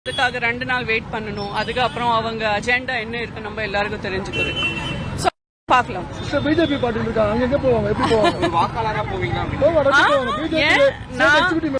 அதுக்காக ரெண்டு நாள் வெயிட் பண்ணணும் அதுக்கப்புறம் அவங்க அஜெண்டா என்ன இருக்கு நம்ம எல்லாருக்கும் தெரிஞ்சுக்கிறது So, பார்க்கலாம் சார் பிஜேபி பார்ட்டி இருக்காங்க அங்க எங்க போவாங்க எப்படி போவாங்க ஒரு வாக்காளரா போவீங்களா போவாங்க ஆ, போவாங்க பிஜேபி ஏன்? நான் எக்ஸிகூட்டிவ்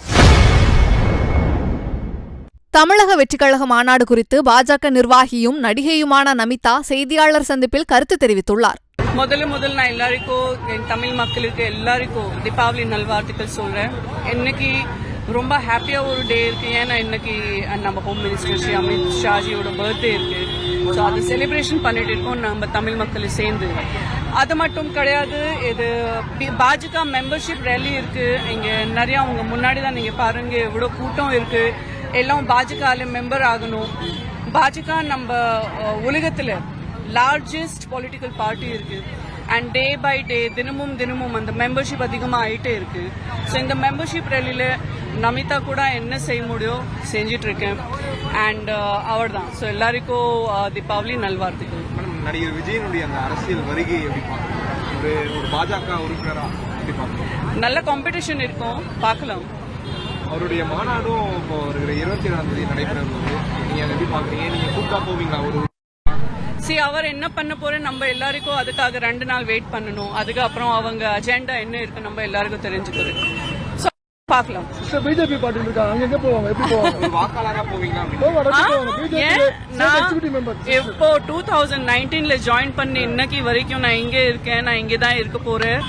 தமிழக வெற்றிக்கழக மாநாடு குறித்து பாஜக நிர்வாகியும் நடிகையுமான நமிதா செய்தியாளர் சந்திப்பில் கருத்து தெரிவித்துள்ளார் முதல்ல முதல்ல நான் எல்லாருக்கும் என் தமிழ் மக்களுக்கு எல்லாருக்கும் தீபாவளி நல்வாழ்த்துக்கள் சொல்றேன் இன்னைக்கு ரொம்ப ஹாப்பியா ஒரு டே இருக்கு ஏன்னா இன்னைக்கு நம்ம ஹோம் மினிஸ்டர் ஸ்ரீ அமித் ஷாஜியோட பர்த்டே இருக்கு ஸோ அதை செலிப்ரேஷன் பண்ணிட்டு இருக்கோம் நம்ம தமிழ் மக்கள் சேர்ந்து அது மட்டும் கிடையாது இது பி- பாஜக மெம்பர்ஷிப் ரேலி இருக்கு இங்க நிறைய அவங்க முன்னாடி தான் நீங்க பாருங்க எவ்வளவு கூட்டம் இருக்கு எல்லாம் பாஜக மெம்பர் ஆகணும் பாஜக நம்ம அஹ், உலகத்துல லார்ஜஸ்ட் பொலிட்டிக்கல் பார்ட்டி இருக்கு அண்ட் டே பை டே தினமும் தினமும் அந்த மெம்பர்ஷிப் அதிகமாக ஆயிட்டே இருக்கு ஸோ இந்த மெம்பர்ஷிப் ரேலியில் நமிதா கூட என்ன செய்ய முடியும் செஞ்சிட்டு இருக்கேன் அண்ட் அவள் தான் ஸோ எல்லாருக்கும் அஹ், தீபாவளி நல்வாழ்த்துக்கள் மேடம் நடிகர் விஜயனுடைய அந்த அரசியல் வருகை எப்படி பாக்குறீங்க ஒரு ஒரு பாஜக உறுப்பினரா எப்படி பாக்குறீங்க நல்ல காம்படிஷன் இருக்கும் பார்க்கலாம் அவருடைய மாநாடும் இப்போ இருக்கிற இருபத்தி ஏழாம் தேதி நடைபெற போகுது நீங்க அதை எப்படி பாக்குறீங்க நீங்க கூட்டா போவீங்களா ஒரு சி அவர் என்ன பண்ண போறேன் நம்ம எல்லாருக்கும் அதுக்காக ரெண்டு நாள் வெயிட் பண்ணணும் அதுக்கப்புறம் அவங்க அஜெண்டா என்ன இருக்கு நம்ம எல்லாருக்கும் தெரிஞ்சுக்கிறது ஸோ பார்க்கலாம் சார் பிஜேபி பார்ட்டி இருக்காங்க அங்க எங்க போவாங்க எப்படி போவாங்க ஒரு வாக்காளரா போவீங்களா போவாங்க ஆ, போவாங்க பிஜேபி ஏன்? நான் எக்ஸிகூட்டிவ் மெம்பர் இப்போ டூ தௌசண்ட் நைன்டீன்ல ஜாயின் பண்ணி இன்னைக்கு வரைக்கும் நான் இங்கே இருக்கேன் நான் இங்கே தான் இருக்க போறேன்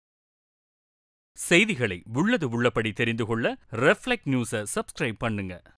செய்திகளை உள்ளது உள்ளபடி தெரிந்து கொள்ள ரெஃப்ளெக்ட் நியூஸை சப்ஸ்கிரைப் பண்ணுங்க